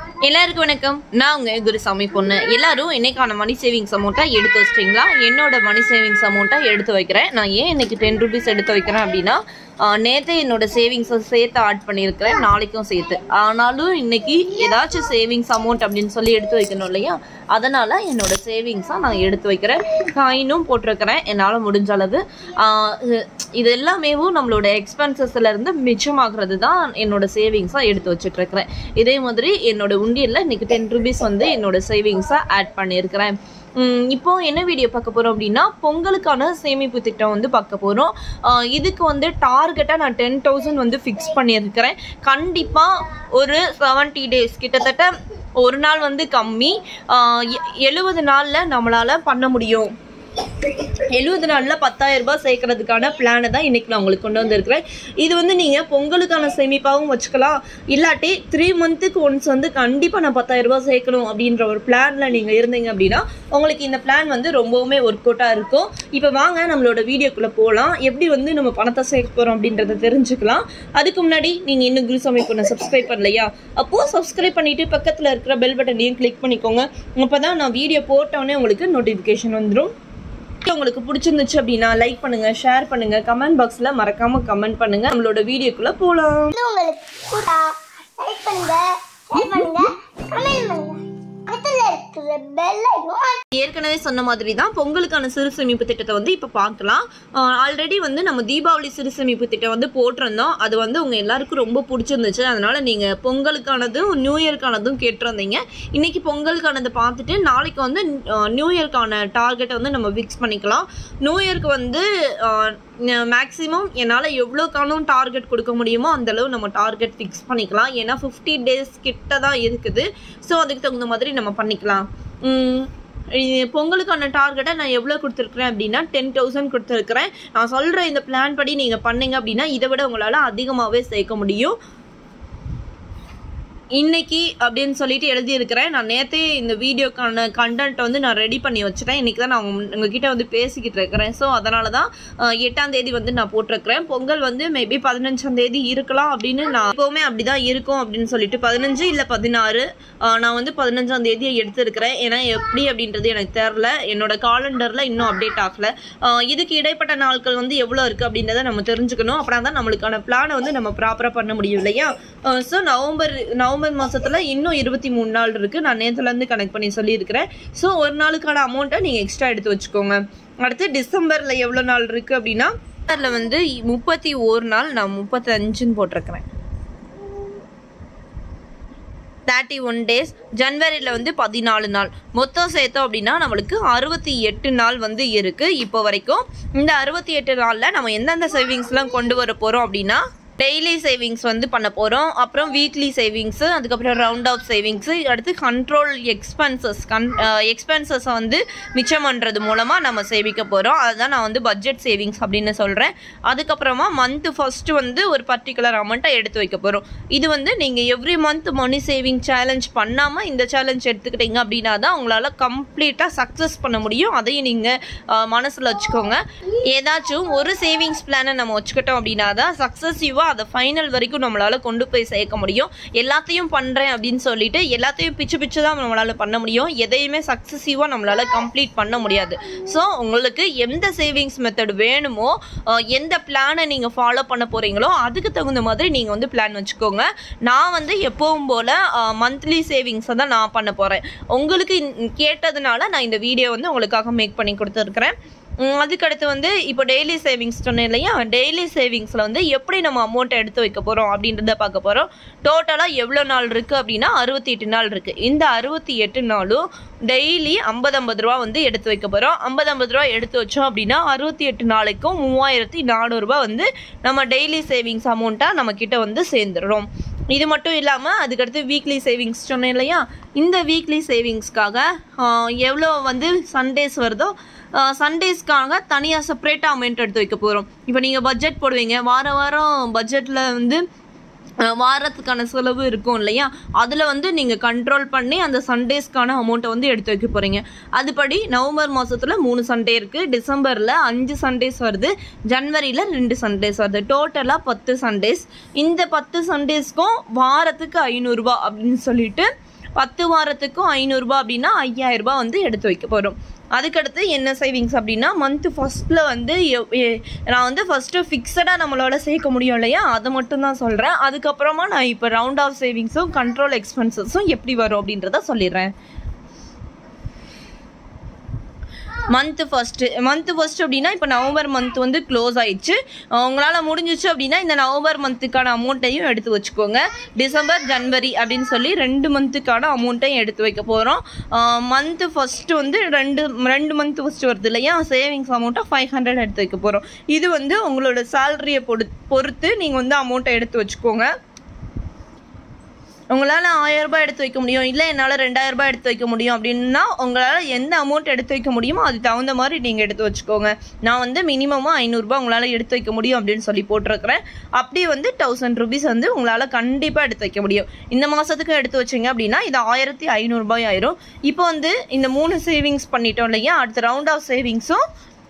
எல்லாருக்கும் வணக்கம் நான் உங்க குருசாமி பொண்ணு எல்லாரும் இன்னைக்கான மணி சேவிங்ஸ் அமௌண்ட்டை எடுத்து வச்சிட்டீங்களா என்னோட மணி சேவிங்ஸ் அமௌண்ட்டை எடுத்து வைக்கிறேன் நான் ஏன் இன்னைக்கு டென் ருபீஸ் எடுத்து வைக்கிறேன் அப்படின்னா ஆஹ், நேத்தே என்னோட சேவிங்ஸை சேர்த்து ஆட் பண்ணியிருக்கிறேன் நாளைக்கும் சேர்த்து ஆனாலும் இன்னைக்கு ஏதாச்சும் சேவிங்ஸ் அமௌண்ட் அப்படின்னு சொல்லி எடுத்து வைக்கணும் இல்லையா அதனால என்னோட சேவிங்ஸாக நான் எடுத்து வைக்கிறேன் காயினும் போட்டிருக்கிறேன் என்னால் முடிஞ்ச அளவு ஆஹ், இது- இது எல்லாமேவும் நம்மளோட எக்ஸ்பென்சஸ்ல இருந்து மிச்சமாகிறது தான் என்னோட சேவிங்ஸாக எடுத்து வச்சுட்டு இருக்கிறேன் இதே மாதிரி என்னோட உண்டியல்ல இன்னைக்கு டென் ருபீஸ் வந்து என்னோட சேவிங்ஸை ஆட் பண்ணியிருக்கிறேன் உம், இப்போ என்ன வீடியோ பார்க்க போறோம் அப்படின்னா பொங்கலுக்கான சேமிப்பு திட்டம் வந்து பார்க்க போறோம் ஆஹ், இதுக்கு வந்து டார்கெட்டாக நான் டென் தௌசண்ட் வந்து ஃபிக்ஸ் பண்ணியிருக்கிறேன் கண்டிப்பா ஒரு செவன்ட்டி டேஸ் கிட்டத்தட்ட ஒரு நாள் வந்து கம்மி எழுபது நாள்ல நம்மளால பண்ண முடியும் எழுபது நாளில் பத்தாயிரம் ரூபாய் சேர்க்கறதுக்கான பிளானை தான் இன்னைக்கு நான் உங்களுக்கு கொண்டு வந்திருக்கிறேன் இது வந்து நீங்கள் பொங்கலுக்கான சேமிப்பாகவும் வச்சுக்கலாம் இல்லாட்டி த்ரீ மந்த்துக்கு ஒன்ஸ் வந்து கண்டிப்பாக நான் பத்தாயிரம் ரூபாய் சேர்க்கணும் அப்படின்ற ஒரு பிளானில் நீங்கள் இருந்தீங்க அப்படின்னா உங்களுக்கு இந்த பிளான் வந்து ரொம்பவுமே ஒர்க் அவுட்டாக இருக்கும் இப்போ வாங்க நம்மளோட வீடியோக்குள்ளே போகலாம் எப்படி வந்து நம்ம பணத்தை சேர்க்க போகிறோம் அப்படின்றத தெரிஞ்சுக்கலாம் அதுக்கு முன்னாடி நீங்கள் இன்னும் குருசாமி பொண்ணை சப்ஸ்கிரைப் பண்ணலையா அப்போது சப்ஸ்கிரைப் பண்ணிவிட்டு பக்கத்தில் இருக்கிற பெல் பட்டனையும் கிளிக் பண்ணிக்கோங்க அப்போ தான் நான் வீடியோ போட்டோன்னே உங்களுக்கு நோட்டிஃபிகேஷன் வந்துடும் உங்களுக்கு பிடிச்சிருந்துச்சு அப்படின்னா லைக் பண்ணுங்க ஷேர் பண்ணுங்க கமெண்ட் பாக்ஸ்ல மறக்காம கமெண்ட் பண்ணுங்க நம்மளோட வீடியோக்குள்ள போலாம் இது உங்களுக்கு கூட லைக் பண்ணுங்க ஷேர் பண்ணுங்க கமெண்ட் பண்ணுங்க பக்கத்துல இருக்கிற பெல் ஐக்கான் ஏற்கனவே சொன்ன மாதிரி தான் பொங்கலுக்கான சிறு சேமிப்பு திட்டத்தை வந்து இப்போ பார்க்கலாம் ஆல்ரெடி வந்து நம்ம தீபாவளி சிறு சேமிப்பு திட்டம் வந்து போட்டிருந்தோம் அது வந்து உங்க எல்லாருக்கும் ரொம்ப பிடிச்சிருந்துச்சு அதனால நீங்க பொங்கலுக்கானதும் நியூ இயர்க்கானதும் கேட்டிருந்தீங்க இன்னைக்கு பொங்கலுக்கானதை பார்த்துட்டு நாளைக்கு வந்து நியூ இயர்க்கான டார்கெட்டை வந்து நம்ம ஃபிக்ஸ் பண்ணிக்கலாம் நியூ இயர்க்கு வந்து மேக்ஸிமம் என்னால் எவ்வளோக்கானும் டார்கெட் கொடுக்க முடியுமோ அந்த அளவு நம்ம டார்கெட் ஃபிக்ஸ் பண்ணிக்கலாம் ஏன்னா ஃபிஃப்டி டேஸ் கிட்ட தான் இருக்குது ஸோ அதுக்கு தகுந்த மாதிரி நம்ம பண்ணிக்கலாம் உம், இது பொங்கலுக்கான டார்கெட்டை நான் எவ்வளோ கொடுத்துருக்குறேன் அப்படின்னா டென் தௌசண்ட் கொடுத்துருக்குறேன் நான் சொல்கிற இந்த பிளான் படி நீங்கள் பண்ணீங்க அப்படின்னா இதை விட உங்களால் அதிகமாகவே சேர்க்க முடியும் இன்னைக்கு அப்படின்னு சொல்லிட்டு எழுதியிருக்கிறேன் நான் நேற்றே இந்த வீடியோக்கான கண்டென்ட் வந்து நான் ரெடி பண்ணி வச்சுட்டேன் இன்னைக்கு தான் நான் உங்க- உங்ககிட்ட வந்து பேசிக்கிட்டு இருக்கிறேன் ஸோ அதனால தான் அஹ், எட்டாம் தேதி வந்து நான் போட்டிருக்கிறேன் பொங்கல் வந்து மேபி பதினஞ்சாம் தேதி இருக்கலாம் அப்படின்னு நான் எப்போவுமே அப்படி தான் இருக்கும் அப்படின்னு சொல்லிட்டு பதினஞ்சு இல்லை பதினாறு அஹ், நான் வந்து பதினஞ்சாம் தேதியை எடுத்திருக்கிறேன் ஏன்னா எப்படி அப்படின்றது எனக்கு தெரில என்னோட காலண்டரில் இன்னும் அப்டேட் ஆகலை அஹ், இதுக்கு இடைப்பட்ட நாட்கள் வந்து எவ்வளோ இருக்குது அப்படின்றத நம்ம தெரிஞ்சுக்கணும் அப்புறம் தான் நம்மளுக்கான பிளானை வந்து நம்ம ப்ராப்பராக பண்ண முடியும் இல்லையா ஸோ நவம்பர் நவம்பர் மாசத்துல இன்னும் இருபத்தி மூணு நாள் இருக்கு நான் நேற்றுலேருந்து கனெக்ட் பண்ணி சொல்லியிருக்கிறேன் ஸோ ஒரு நாளுக்கான அமௌண்ட்டை நீங்கள் எக்ஸ்ட்ரா எடுத்து வச்சுக்கோங்க அடுத்து டிசம்பர்ல எவ்வளோ நாள் இருக்கு அப்படின்னா டிசம்பர்ல வந்து முப்பத்தி ஒரு நாள் நான் முப்பத்தஞ்சுன்னு போட்டிருக்கிறேன் தேர்ட்டி ஒன் டேஸ் ஜனவரியில் வந்து பதினாலு நாள் மொத்தம் சேர்த்தோம் அப்படின்னா நம்மளுக்கு அறுபத்தி எட்டு நாள் வந்து இருக்குது இப்போ வரைக்கும் இந்த அறுபத்தி எட்டு நாளில் நம்ம எந்தெந்த சேவிங்ஸ்லாம் கொண்டு வர போகிறோம் அப்படின்னா டெய்லி சேவிங்ஸ் வந்து பண்ண போகிறோம் அப்புறம் வீக்லி சேவிங்ஸு அதுக்கப்புறம் ரவுண்ட் ஆஃப் சேவிங்ஸு அடுத்து கண்ட்ரோல் எக்ஸ்பென்சஸ் கன் எக்ஸ்பென்சஸை வந்து மிச்சம் பண்ணுறது மூலமாக நம்ம சேமிக்க போகிறோம் அதுதான் நான் வந்து பட்ஜெட் சேவிங்ஸ் அப்படின்னு சொல்கிறேன் அதுக்கப்புறமா மந்த் ஃபர்ஸ்ட் வந்து ஒரு பர்டிகுலர் அமௌண்ட்டை எடுத்து வைக்க போகிறோம் இது வந்து நீங்கள் every month money saving challenge பண்ணாமல் இந்த சேலஞ்ச் எடுத்துக்கிட்டீங்க அப்படின்னா தான் உங்களால் கம்ப்ளீட்டாக சக்ஸஸ் பண்ண முடியும் அதையும் நீங்கள் மனசில் வச்சுக்கோங்க ஏதாச்சும் ஒரு சேவிங்ஸ் பிளானை நம்ம வச்சுக்கிட்டோம் அப்படின்னா தான் சக்ஸஸிவாக அதை ஃபைனல் வரைக்கும் நம்மளால் கொண்டு போய் சேர்க்க முடியும் எல்லாத்தையும் பண்ணுறேன் அப்படின்னு சொல்லிட்டு எல்லாத்தையும் பிச்சு பிச்சு தான் நம்மளால் பண்ண முடியும் எதையுமே சக்ஸஸிவாக நம்மளால் கம்ப்ளீட் பண்ண முடியாது ஸோ உங்களுக்கு எந்த சேவிங்ஸ் மெத்தட் வேணுமோ அஹ், எந்த பிளானை நீங்கள் ஃபாலோ பண்ண போகிறீங்களோ அதுக்கு தகுந்த மாதிரி நீங்கள் வந்து பிளான் வச்சுக்கோங்க நான் வந்து எப்பவும் போல் மந்த்லி சேவிங்ஸை தான் நான் பண்ண போகிறேன் உங்களுக்கு இந்த- கேட்டதுனால நான் இந்த வீடியோ வந்து உங்களுக்காக மேக் பண்ணி கொடுத்துருக்குறேன் உம், அதுக்கடுத்து வந்து இப்போ டெய்லி சேவிங்ஸ் சொன்னேன் இல்லையா டெய்லி சேவிங்ஸில் வந்து எப்படி நம்ம அமௌண்ட்டை எடுத்து வைக்க போகிறோம் அப்படின்றத பார்க்க போகிறோம் டோட்டலாக எவ்வளோ நாள் இருக்குது அப்படின்னா அறுபத்தி எட்டு நாள் இருக்குது இந்த அறுபத்தி எட்டு நாளும் டெய்லி ஐம்பது ஐம்பது ரூபா வந்து எடுத்து வைக்க போகிறோம் ஐம்பது ஐம்பது ரூபா எடுத்து வச்சோம் அப்படின்னா அறுபத்தி எட்டு நாளைக்கும் மூவாயிரத்தி நானூறுரூபா வந்து நம்ம டெய்லி சேவிங்ஸ் அமௌண்ட்டாக நம்ம கிட்ட வந்து சேர்ந்துடுறோம் இது மட்டும் இல்லாமல் அதுக்கடுத்து வீக்லி சேவிங்ஸ் சொன்னேன் இல்லையா இந்த வீக்லி சேவிங்ஸ்க்காக எவ்வளோ வந்து சண்டேஸ் வருதோ சண்டேஸ்க்காக தனியாக செப்பரேட்டாக அமௌண்ட் எடுத்து வைக்க போகிறோம் இப்போ நீங்கள் பட்ஜெட் போடுவீங்க வார வாரம் பட்ஜெட்டில் வந்து அஹ், வாரத்துக்கான செலவு இருக்கும் இல்லையா அதில் வந்து நீங்கள் கண்ட்ரோல் பண்ணி அந்த சண்டேஸ்க்கான அமௌண்ட்டை வந்து எடுத்து வைக்க போகிறீங்க அதுபடி நவம்பர் மாதத்தில் மூணு சண்டே இருக்குது டிசம்பரில் அஞ்சு சண்டேஸ் வருது ஜனவரியில் ரெண்டு சண்டேஸ் வருது டோட்டலாக பத்து சண்டேஸ் இந்த பத்து சண்டேஸ்க்கும் வாரத்துக்கு ஐநூறுரூபா அப்படின்னு சொல்லிட்டு பத்து வாரத்துக்கும் ஐநூறுரூபா அப்படின்னா ஐயாயிரரூபா வந்து எடுத்து வைக்க போகிறோம் அதுக்கடுத்து என்ன சேவிங்ஸ் அப்படின்னா மந்த்து ஃபஸ்ட்டில் வந்து எவ்- எ- நான் வந்து ஃபஸ்ட்டு ஃபிக்ஸடாக நம்மளால சேர்க்க முடியும் இல்லையா அதை மட்டும் தான் சொல்கிறேன் அதுக்கப்புறமா நான் இப்போ ரவுண்ட் ஆஃப் சேவிங்ஸும் கண்ட்ரோல் எக்ஸ்பென்சஸும் எப்படி வரும் அப்படின்றத சொல்லிடுறேன் மந்த்து ஃபஸ்ட்டு மந்த்து ஃபஸ்ட் அப்படின்னா இப்போ நவம்பர் மந்த் வந்து க்ளோஸ் ஆயிடுச்சு உங்களால் முடிஞ்சிச்சு அப்படின்னா இந்த நவம்பர் மந்த்துக்கான அமௌண்ட்டையும் எடுத்து வச்சுக்கோங்க டிசம்பர் ஜனவரி அப்படின்னு சொல்லி ரெண்டு மந்த்துக்கான அமௌண்ட்டையும் எடுத்து வைக்க போகிறோம் மந்த்து ஃபஸ்ட்டு வந்து ரெண்டு ரெண்டு மந்த் ஃபஸ்ட்டு வருது இல்லையா சேவிங்ஸ் அமௌண்ட்டாக ஃபைவ் ஹண்ட்ரட் எடுத்து வைக்க போகிறோம் இது வந்து உங்களோட சேலரியை பொறு பொறுத்து நீங்கள் வந்து அமௌண்ட்டை எடுத்து வச்சுக்கோங்க உங்களால் ஆயிரம் ரூபாய் எடுத்து வைக்க முடியும் இல்லை என்னால் ரெண்டாயிரம் ரூபாய் எடுத்து வைக்க முடியும் அப்படின்னா உங்களால் எந்த அமௌண்ட் எடுத்து வைக்க முடியுமோ அதுக்கு தகுந்த மாதிரி நீங்கள் எடுத்து வச்சுக்கோங்க நான் வந்து மினிமமாக ஐநூறுரூபா உங்களால் எடுத்து வைக்க முடியும் அப்படின்னு சொல்லி போட்டிருக்கிறேன் அப்படி வந்து தௌசண்ட் ருபீஸ் வந்து உங்களால் கண்டிப்பாக எடுத்து வைக்க முடியும் இந்த மாதத்துக்கு எடுத்து வச்சிங்க அப்படின்னா இது ஆயிரத்தி ஐநூறுரூபாய் ஆயிரும் இப்போ வந்து இந்த மூணு சேவிங்ஸ் பண்ணிட்டோம் இல்லையா அடுத்த ரவுண்ட் ஆஃப் சேவிங்ஸும்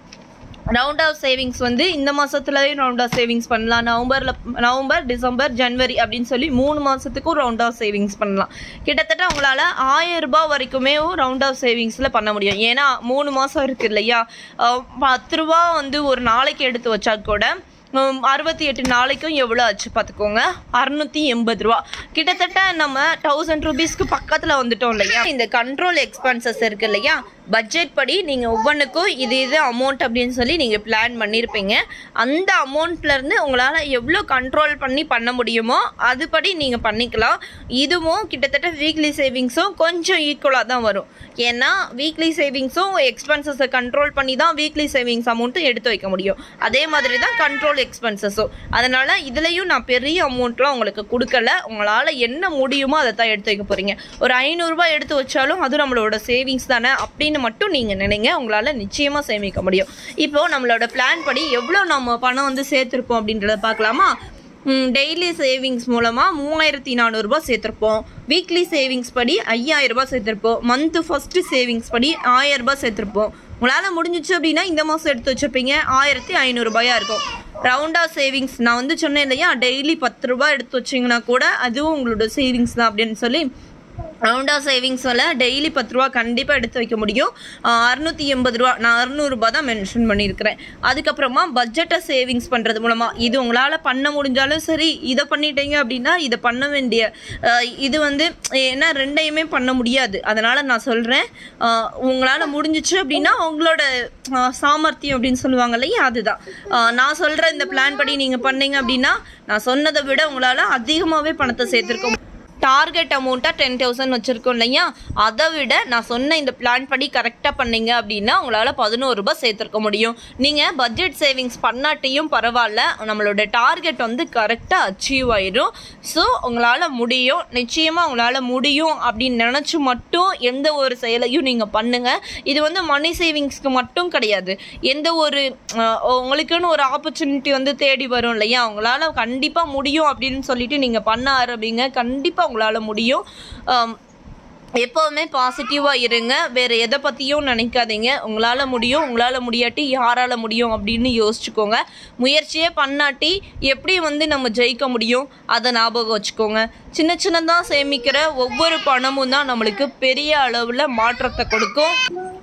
ரவுண்ட் ஆஃப் சேவிங்ஸ் வந்து இந்த மாசத்துலயே ரவுண்ட் ஆஃப் சேவிங்ஸ் பண்ணலாம் நவம்பர்ல நவம்பர் டிசம்பர் ஜனவரி அப்படின்னு சொல்லி மூணு மாசத்துக்கும் ரவுண்ட் ஆஃப் சேவிங்ஸ் பண்ணலாம் கிட்டத்தட்ட உங்களால ஆயிரம் ரூபாய் வரைக்குமே ரவுண்ட் ஆஃப் சேவிங்ஸ்ல பண்ண முடியும் ஏன்னா மூணு மாசம் இருக்கு இல்லையா அஹ் பத்து ரூபா வந்து ஒரு நாளைக்கு எடுத்து வச்சா கூட உம், அறுபத்தி எட்டு நாளைக்கும் எவ்வளோ ஆச்சு பார்த்துக்கோங்க அறுநூத்தி எண்பது ரூபா கிட்டத்தட்ட நம்ம தௌசண்ட் ருபீஸ்க்கு பக்கத்தில் வந்துட்டோம் இல்லையா இந்த கண்ட்ரோல் எக்ஸ்பென்சஸ் இருக்கு இல்லையா பட்ஜெட் படி நீங்கள் ஒவ்வொன்றுக்கும் இது இது அமௌண்ட் அப்படின்னு சொல்லி நீங்கள் பிளான் பண்ணியிருப்பீங்க அந்த அமௌண்ட்லேருந்து உங்களால் எவ்வளோ கண்ட்ரோல் பண்ணி பண்ண முடியுமோ அதுபடி நீங்கள் பண்ணிக்கலாம் இதுவும் கிட்டத்தட்ட வீக்லி சேவிங்ஸும் கொஞ்சம் ஈக்குவலாக தான் வரும் ஏன்னா வீக்லி சேவிங்ஸும் எக்ஸ்பென்சஸை கண்ட்ரோல் பண்ணி தான் வீக்லி சேவிங்ஸ் அமௌண்ட்டும் எடுத்து வைக்க முடியும் அதே மாதிரி தான் கண்ட்ரோல் எக்ஸ்பென்சஸும் அதனால் இதுலேயும் நான் பெரிய அமௌண்ட்லாம் உங்களுக்கு கொடுக்கல உங்களால் என்ன முடியுமோ அதை தான் எடுத்து வைக்க போகிறீங்க ஒரு ஐநூறுரூபா எடுத்து வச்சாலும் அது நம்மளோட சேவிங்ஸ் தானே அப்படின்னு மட்டும் நீங்கள் நினைங்க உங்களால் நிச்சயமாக சேமிக்க முடியும் இப்போ நம்மளோட பிளான் படி எவ்வளோ நம்ம பணம் வந்து சேர்த்துருப்போம் அப்படின்றத பார்க்கலாமா டெய்லி சேவிங்ஸ் மூலமாக மூவாயிரத்தி நானூறுரூபா சேர்த்துருப்போம் வீக்லி சேவிங்ஸ் படி ஐயாயிரம் ரூபாய் சேர்த்துருப்போம் மந்த்து ஃபஸ்ட்டு சேவிங்ஸ் படி ஆயிரம் ரூபாய் சேர்த்துருப்போம் உங்களால் முடிஞ்சிச்சு அப்படின்னா இந்த மாதம் எடுத்து வச்சுப்பீங்க ஆயிரத்தி ஐநூறுரூபாயா இருக்கும் ரவுண்டா சேவிங்ஸ் நான் வந்து சொன்னேன் இல்லையா டெய்லி பத்து ரூபாய் எடுத்து வச்சிங்கன்னா கூட அதுவும் உங்களோட சேவிங்ஸ் தான் அப்படின்னு சொல்லி ரவுண்டா சேவிங்ஸில் டெய்லி பத்து ரூபா கண்டிப்பாக எடுத்து வைக்க முடியும் அறுநூற்றி எண்பது ரூபா நான் அறுநூறுபா தான் மென்ஷன் பண்ணியிருக்கிறேன் அதுக்கப்புறமா பட்ஜெட்டை சேவிங்ஸ் பண்ணுறது மூலமாக இது உங்களால் பண்ண முடிஞ்சாலும் சரி இதை பண்ணிட்டீங்க அப்படின்னா இதை பண்ண வேண்டிய அஹ், இது வந்து ஏன்னா ரெண்டையுமே பண்ண முடியாது அதனால் நான் சொல்கிறேன் உங்களால் முடிஞ்சிச்சு அப்படின்னா உங்களோட அஹ், சாமர்த்தியம் அப்படின்னு சொல்லுவாங்க இல்லையா அதுதான் அஹ், நான் சொல்கிற இந்த பிளான் படி நீங்கள் பண்ணீங்க அப்படின்னா நான் சொன்னதை விட உங்களால் அதிகமாகவே பணத்தை சேர்த்துருக்க டார்கெட் அமௌண்ட்டாக டென் தௌசண்ட் வச்சுருக்கோம் இல்லையா அதை விட நான் சொன்ன இந்த பிளான் படி கரெக்டாக பண்ணீங்க அப்படின்னா உங்களால் பதினோரு ரூபாய் சேர்த்துருக்க முடியும் நீங்கள் பட்ஜெட் சேவிங்ஸ் பண்ணாட்டியும் பரவாயில்ல நம்மளோட டார்கெட் வந்து கரெக்டாக அச்சீவ் ஆயிடும் ஸோ உங்களால் முடியும் நிச்சயமாக உங்களால் முடியும் அப்படின்னு நினச்சி மட்டும் எந்த ஒரு செயலையும் நீங்கள் பண்ணுங்கள் இது வந்து மணி சேவிங்ஸ்க்கு மட்டும் கிடையாது எந்த ஒரு அஹ், உங்களுக்குன்னு ஒரு ஆப்பர்ச்சுனிட்டி வந்து தேடி வரும் இல்லையா உங்களால் கண்டிப்பாக முடியும் அப்படின்னு சொல்லிட்டு நீங்கள் பண்ண ஆரம்பிங்க கண்டிப்பாக உங்களால் முடியும் அம், எப்போவுமே பாசிட்டிவாக இருங்க வேறு எதை பற்றியும் நினைக்காதீங்க உங்களால் முடியும் உங்களால் முடியாட்டி யாரால் முடியும் அப்படின்னு யோசிச்சுக்கோங்க முயற்சியே பண்ணாட்டி எப்படி வந்து நம்ம ஜெயிக்க முடியும் அதை ஞாபகம் வச்சுக்கோங்க சின்ன சின்னதாக சேமிக்கிற ஒவ்வொரு பணமும் தான் நம்மளுக்கு பெரிய அளவில் மாற்றத்தை கொடுக்கும்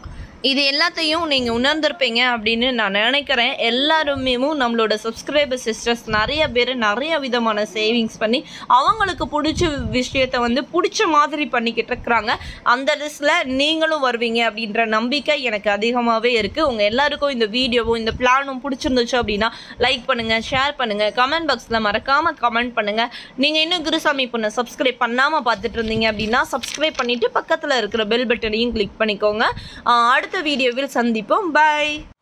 இது எல்லாத்தையும் நீங்கள் உணர்ந்திருப்பீங்க அப்படின்னு நான் நினைக்கிறேன் எல்லாருமே நம்மளோட சப்ஸ்கிரைபர் சிஸ்டர்ஸ் நிறைய பேர் நிறைய விதமான சேவிங்ஸ் பண்ணி அவங்களுக்கு பிடிச்ச விஷயத்த வந்து பிடிச்ச மாதிரி பண்ணிக்கிட்டு இருக்கிறாங்க அந்த லிஸ்ட்டில் நீங்களும் வருவீங்க அப்படின்ற நம்பிக்கை எனக்கு அதிகமாகவே இருக்குது உங்கள் எல்லாருக்கும் இந்த வீடியோவும் இந்த பிளானும் பிடிச்சிருந்துச்சு அப்படின்னா லைக் பண்ணுங்கள் ஷேர் பண்ணுங்கள் கமெண்ட் பாக்ஸில் மறக்காமல் கமெண்ட் பண்ணுங்கள் நீங்கள் இன்னும் குருசாமி பொண்ணை சப்ஸ்கிரைப் பண்ணாமல் பார்த்துட்டு இருந்தீங்க அப்படின்னா சப்ஸ்கிரைப் பண்ணிவிட்டு பக்கத்தில் இருக்கிற பெல் பட்டனையும் கிளிக் பண்ணிக்கோங்க ஆஹ் அடுத்த வீடியோவில் சந்திப்போம் பை